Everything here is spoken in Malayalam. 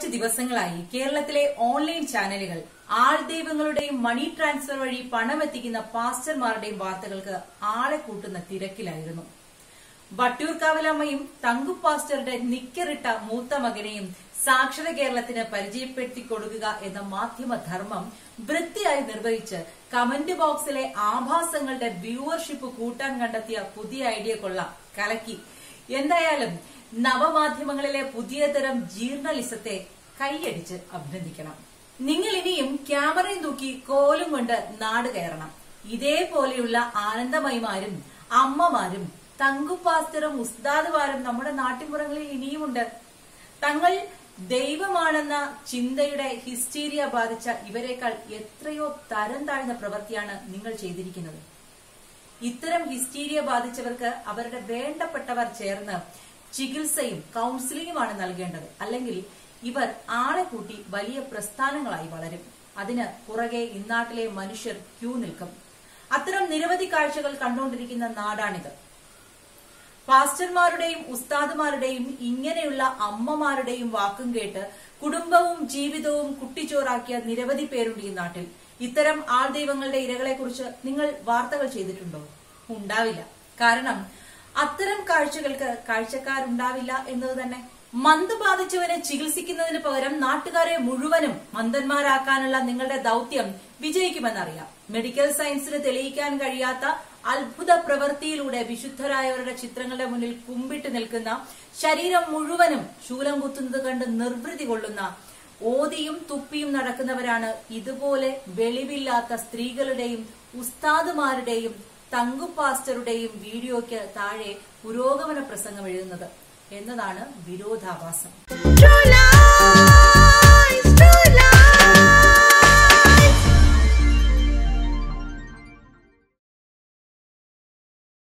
ദിവസങ്ങളായി കേരളത്തിലെ ഓൺലൈൻ ചാനലുകൾ ആൾദൈവങ്ങളുടെയും മണി ട്രാൻസ്ഫർ വഴി പണമെത്തിക്കുന്ന പാസ്റ്റർമാരുടെയും വാർത്തകൾക്ക് ആളെ കൂട്ടുന്ന തിരക്കിലായിരുന്നു വട്ടിയൂർക്കാവിലമ്മയും തങ്കു പാസ്റ്ററുടെ നിക്കറിട്ട മൂത്ത മകനെയും സാക്ഷര കേരളത്തിന് പരിചയപ്പെടുത്തി കൊടുക്കുക എന്ന മാധ്യമധർമ്മം വൃത്തിയായി നിർവഹിച്ച് കമന്റ് ബോക്സിലെ ആഭാസങ്ങളുടെ വ്യൂവർഷിപ്പ് കൂട്ടാൻ കണ്ടെത്തിയ പുതിയ ഐഡിയ കൊള്ളാം കലക്കി എന്തായാലും നവമാധ്യമങ്ങളിലെ പുതിയ തരം ജീർണലിസത്തെ കൈയടിച്ച് അഭിനന്ദിക്കണം നിങ്ങൾ ഇനിയും ക്യാമറയും തൂക്കി കോലും കൊണ്ട് നാട് കയറണം ഇതേപോലെയുള്ള ആനന്ദമയിമാരും അമ്മമാരും തങ്കുപാസ്തരും ഉസ്താദുമാരും നമ്മുടെ നാട്ടിൻപുറങ്ങളിൽ ഇനിയുമുണ്ട് തങ്ങൾ ദൈവമാണെന്ന ചിന്തയുടെ ഹിസ്റ്റീരിയ ബാധിച്ച ഇവരെക്കാൾ എത്രയോ തരം താഴ്ന്ന പ്രവൃത്തിയാണ് നിങ്ങൾ ചെയ്തിരിക്കുന്നത് ഇത്തരം ഹിസ്റ്റീരിയ ബാധിച്ചവർക്ക് അവരുടെ വേണ്ടപ്പെട്ടവർ ചേർന്ന് ചികിത്സയും കൌൺസിലിംഗുമാണ് നൽകേണ്ടത് അല്ലെങ്കിൽ ഇവർ ആളെ കൂട്ടി വലിയ പ്രസ്ഥാനങ്ങളായി വളരും അതിന് പുറകെ ഇന്നാട്ടിലെ മനുഷ്യർ ക്യൂ നിൽക്കും അത്തരം നിരവധി കാഴ്ചകൾ കണ്ടുകൊണ്ടിരിക്കുന്ന നാടാണിത് പാസ്റ്റർമാരുടെയും ഉസ്താദുമാരുടെയും ഇങ്ങനെയുള്ള അമ്മമാരുടെയും വാക്കും കേട്ട് കുടുംബവും ജീവിതവും കുട്ടിച്ചോറാക്കിയ നിരവധി പേരുണ്ട് ഈ നാട്ടിൽ ഇത്തരം ആൾദൈവങ്ങളുടെ ഇരകളെക്കുറിച്ച് നിങ്ങൾ വാർത്തകൾ ചെയ്തിട്ടുണ്ടോ ഉണ്ടാവില്ല കാരണം അത്തരം കാഴ്ചകൾക്ക് കാഴ്ചക്കാരുണ്ടാവില്ല എന്നത് തന്നെ മന്ത് ബാധിച്ചവനെ ചികിത്സിക്കുന്നതിന് പകരം നാട്ടുകാരെ മുഴുവനും മന്ദന്മാരാക്കാനുള്ള നിങ്ങളുടെ ദൌത്യം വിജയിക്കുമെന്നറിയാം മെഡിക്കൽ സയൻസിന് തെളിയിക്കാൻ കഴിയാത്ത അത്ഭുത പ്രവൃത്തിയിലൂടെ വിശുദ്ധരായവരുടെ ചിത്രങ്ങളുടെ മുന്നിൽ കുമ്പിട്ട് നിൽക്കുന്ന ശരീരം മുഴുവനും ശൂലം കുത്തുന്നത് കണ്ട് നിർവൃതി കൊള്ളുന്ന ഓതിയും തുപ്പിയും നടക്കുന്നവരാണ് ഇതുപോലെ വെളിവില്ലാത്ത സ്ത്രീകളുടെയും ഉസ്താദുമാരുടെയും തങ്കുപാസ്റ്ററുടെയും വീഡിയോയ്ക്ക് താഴെ പുരോഗമന പ്രസംഗം എഴുതുന്നത് എന്നതാണ് വിരോധാഭാസം True love.